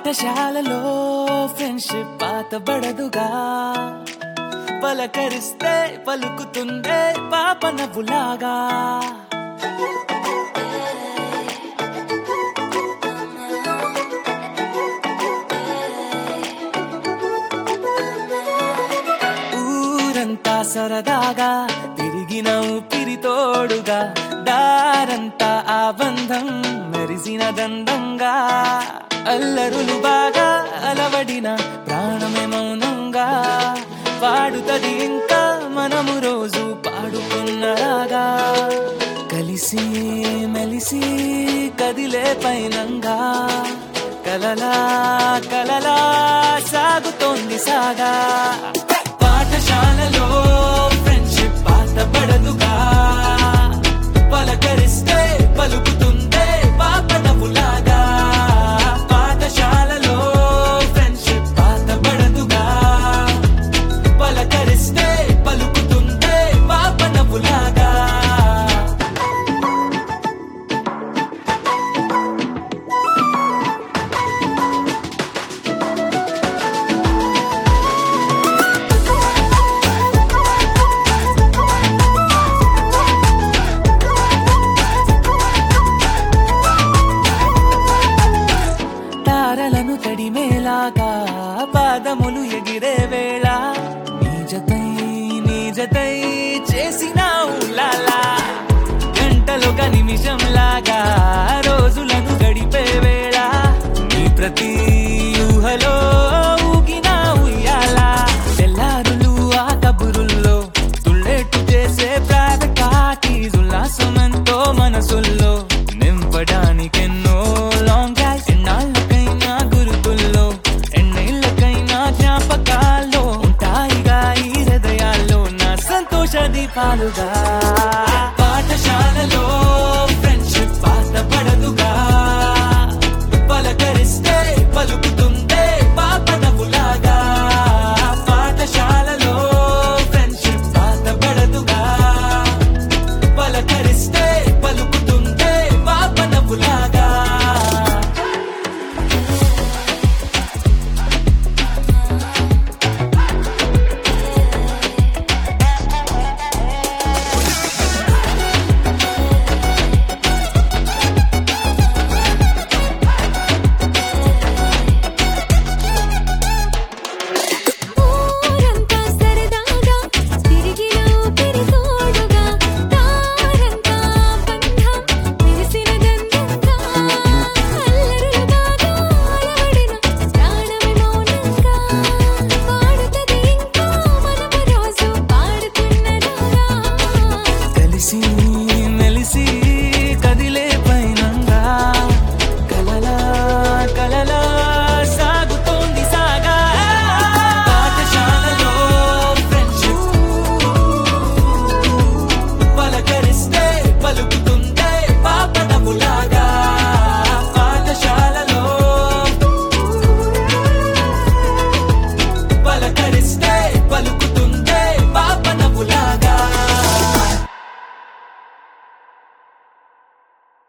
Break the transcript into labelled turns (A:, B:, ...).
A: పాఠశాలలో ఫ్రెండ్షిప్ పాతబడదుగా పలకరిస్తే పలుకుతుందే పాప నవ్వులాగా ఊరంతా సరదాగా తిరిగిన ఊపిరి తోడుగా దారంతా ఆ బంధం మెరిసిన దండంగా అల్లరులు బాగా అలవడిన ప్రాణమే మౌనంగా పాడుతది ఇంకా మనము రోజు పాడుకున్నలాగా కలిసి మెలిసి కదిలే పైనంగా కలలా కలలా సాగుతోంది సాగా పాఠశాలలో ఫ్రెండ్షిప్ పాతబడదుగా పలకరిస్తే పలుకుతుందే పాప నవ్వులాగా పాఠశాలలో ఫ్రెండ్షిప్ పాతబడదుగా పలకరిస్తే పలుకుతుందే పాప నవ్వులాగా తారలను తడిమేలాగా పాదములు ఎగిరే వేళ నీజతై నీజతై చేసిన ఉలాలా గంటలొక నిమిషం లాగా రోజులను గడిపే వేళ నీ ప్రతి ఊహలో ఊగిన ఉయ్యాల తెల్లారులు ఆ కబురుల్లో తుళ్ళెట్టు చేసే ప్రాతకాటి ఉల్లాసమెంతో మనసుల్లో నింపడానికెన్నో లాంగ్ డ్రైవ్స్ ఎన్నాళ్ళకైనా గురుకుల్లో ఎన్నేళ్ళకైనా జ్ఞాపకాల్లో ఉంటాయిగా ఈ హృదయాల్లో నా సంతోష దీపాలుగా